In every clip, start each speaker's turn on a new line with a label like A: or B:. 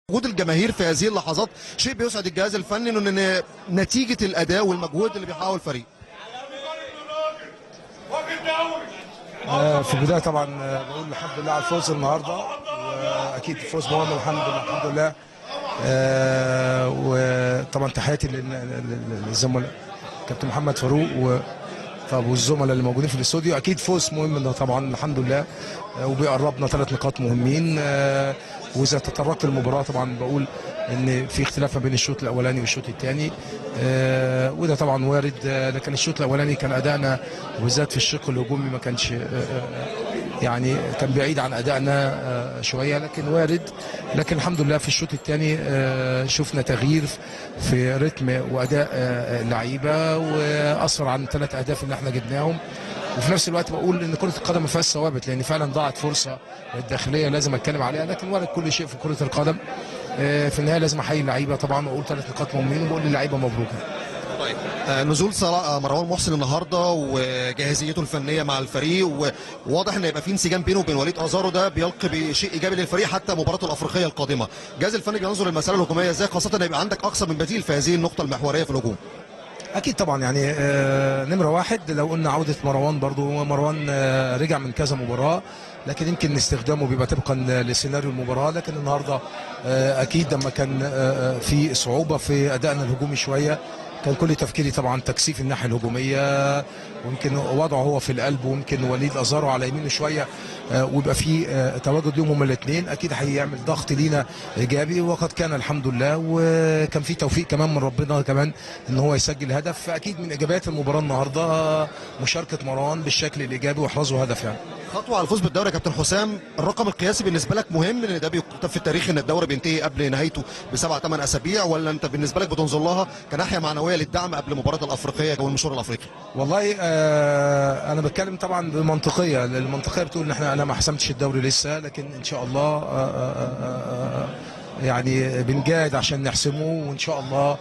A: وجود الجماهير في هذه اللحظات شيء بيسعد الجهاز الفني ان نتيجه الاداء والمجهود اللي بيحققه الفريق
B: آه، في البدايه طبعا آه، بقول الحمد لله على الفوز النهارده واكيد فوز مهم الحمد لله الحمد لله آه، وطبعا تحياتي لل- لل- للزملاء كابتن محمد فاروق و طب والزملاء اللي موجودين في الاستوديو اكيد فوز مهم ده طبعا الحمد لله آه، وبيقربنا ثلاث نقاط مهمين آه، واذا تطرقت المباراه طبعا بقول ان في اختلاف ما بين الشوط الاولاني والشوط الثاني وده طبعا وارد آه، لكن الشوط الاولاني كان ادائنا وبالذات في الشق الهجومي ما كانش آه، آه، يعني كان بعيد عن ادائنا آه، شويه لكن وارد لكن الحمد لله في الشوط الثاني شفنا تغيير في رتم واداء آه، اللعيبه واثر عن ثلاث اهداف اللي احنا جبناهم وفي نفس الوقت بقول ان كره القدم ما فيهاش ثوابت لان فعلا ضاعت فرصه الداخليه لازم اتكلم عليها لكن وارد كل شيء في كره القدم آه، في النهايه لازم احيي اللعيبه طبعا واقول ثلاث نقاط مهمين وبقول للعيبه مبروك
A: طيب آه، نزول صلاح آه، مروان محسن النهارده وجاهزيته الفنيه مع الفريق وواضح ان يبقى في انسجام بينه وبين وليد ازارو ده بيلقي بشيء ايجابي للفريق حتى مباراته الافريقيه القادمه الجهاز الفني بينظر للمساله الهجوميه ازاي خاصه ان يبقى عندك اكثر من بديل في هذه النقطه المحوريه في الهجوم
B: اكيد طبعا يعني آه، نمره واحد لو قلنا عوده مروان برضو مروان آه، رجع من كذا مباراه لكن يمكن استخدامه بيبقى طبقا لسيناريو المباراه لكن النهارده آه، اكيد لما كان آه، آه، في صعوبه في ادائنا الهجومي شويه كان كل تفكيري طبعا تكثيف الناحيه الهجوميه ويمكن وضعه هو في القلب ويمكن وليد ازارو على يمينه شويه آه، ويبقى في آه، تواجد لهم هما الاثنين اكيد هيعمل ضغط لينا ايجابي وقد كان الحمد لله وكان في توفيق كمان من ربنا كمان ان هو يسجل هدف فاكيد من ايجابيات المباراه النهارده آه، مشاركه مروان بالشكل الايجابي واحرازه هدف يعني
A: خطوه على الفوز بالدوري يا كابتن حسام الرقم القياسي بالنسبه لك مهم لان ده بيكتب في التاريخ ان الدوري بينتهي قبل نهايته بسبع ثمان اسابيع ولا انت بالنسبه لك بتنظر لها كناحيه معنويه للدعم قبل مباراه الافريقيه والمشوار الافريقي
B: والله آه انا بتكلم طبعا بمنطقيه لأن المنطقيه بتقول ان احنا انا ما حسمتش الدوري لسه لكن ان شاء الله آه آه آه آه يعني بنجاهد عشان نحسمه وان شاء الله آه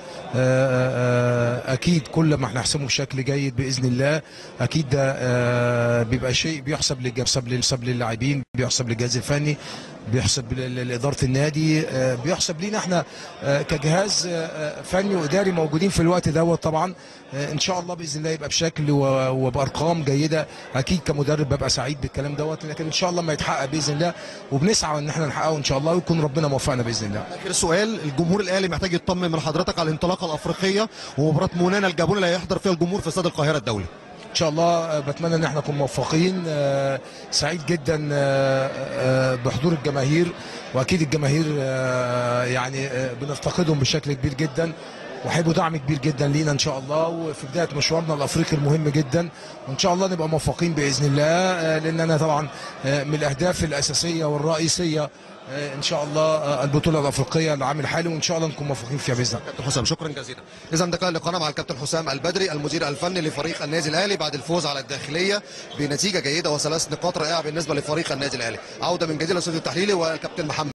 B: آه اكيد كل ما احنا نحسمه بشكل جيد باذن الله اكيد ده آه بيبقى شيء بيحسب للج- بيحسب للسب للاعبين بيحسب للجهاز الفني بيحسب ل- لاداره النادي آه، بيحسب لينا احنا آه، كجهاز آه، آه، فني واداري موجودين في الوقت دوت طبعا آه، ان شاء الله باذن الله يبقى بشكل و- وبارقام جيده اكيد كمدرب ببقى سعيد بالكلام دوت لكن ان شاء الله ما يتحقق باذن الله وبنسعى ان احنا نحققه ان شاء الله ويكون ربنا موفقنا باذن الله
A: اخر سؤال الجمهور الاهلي محتاج يطمن من حضرتك على الانطلاقه الافريقيه ومباراه مونانا الجابون اللي هيحضر فيها الجمهور في استاد القاهره الدولي
B: ان شاء الله آه، بتمنى ان احنا نكون موفقين آه، سعيد جدا آه، آه، بحضور الجماهير واكيد الجماهير آه، يعني آه، بنفتقدهم بشكل كبير جدا وهيبقوا دعم كبير جدا لينا ان شاء الله وفي بدايه مشوارنا الافريقي المهم جدا وان شاء الله نبقى موفقين باذن الله آه، لان انا طبعا آه، من الاهداف الاساسيه والرئيسيه آه، ان شاء الله آه، البطوله الافريقيه العام الحالي وان شاء الله نكون موفقين فيها باذن الله
A: كابتن حسام شكرا جزيلا اذا ده كان لقاءنا مع الكابتن حسام البدري المدير الفني لفريق النادي الاهلي بعد الفوز على الداخليه بنتيجه جيده وثلاث نقاط رائعه بالنسبه لفريق النادي الاهلي عوده من جديد للاستوديو التحليلي والكابتن محمد